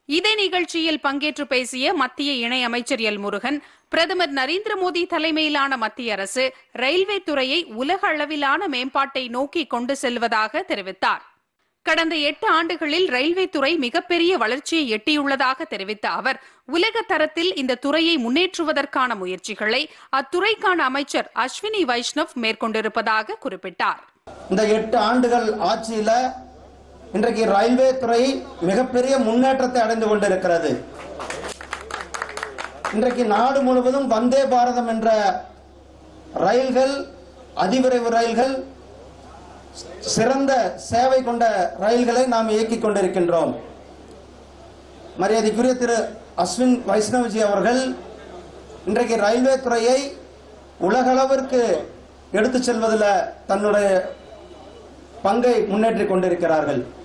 இதே நிகழ்ச்சியில் பங்கேற்று பேசிய மத்திய இணை அமைச்சர் எல் முருகன் பிரதமர் நரேந்திர மோடி தலைமையிலான மத்திய அரசு ரயில்வே துறையை உலக அளவிலான மேம்பாட்டை நோக்கி கொண்டு செல்வதாக தெரிவித்தார் கடந்த எட்டு ஆண்டுகளில் ரயில்வே துறை மிகப்பெரிய வளர்ச்சியை எட்டியுள்ளதாக தெரிவித்த அவர் உலக தரத்தில் இந்த துறையை முன்னேற்றுவதற்கான முயற்சிகளை அத்துறைக்கான அமைச்சர் அஸ்வினி வைஷ்ணவ் மேற்கொண்டிருப்பதாக குறிப்பிட்டார் இந்த எட்டு ஆண்டுகள் ஆட்சியில இன்றைக்கு ரயில்வே துறை மிகப்பெரிய முன்னேற்றத்தை அடைந்து கொண்டிருக்கிறது இன்றைக்கு நாடு முழுவதும் வந்தே பாரதம் என்ற ரயில்கள் அதிவிரைவு ரயில்கள் சிறந்த சேவை கொண்ட ரயில்களை நாம் இயக்கிக் கொண்டிருக்கின்றோம் மரியாதைக்குரிய திரு அஸ்வின் வைஷ்ணவ்ஜி அவர்கள் இன்றைக்கு ரயில்வே துறையை உலகளவிற்கு எடுத்துச் செல்வதில் தன்னுடைய பங்கை முன்னேற்றிக் கொண்டிருக்கிறார்கள்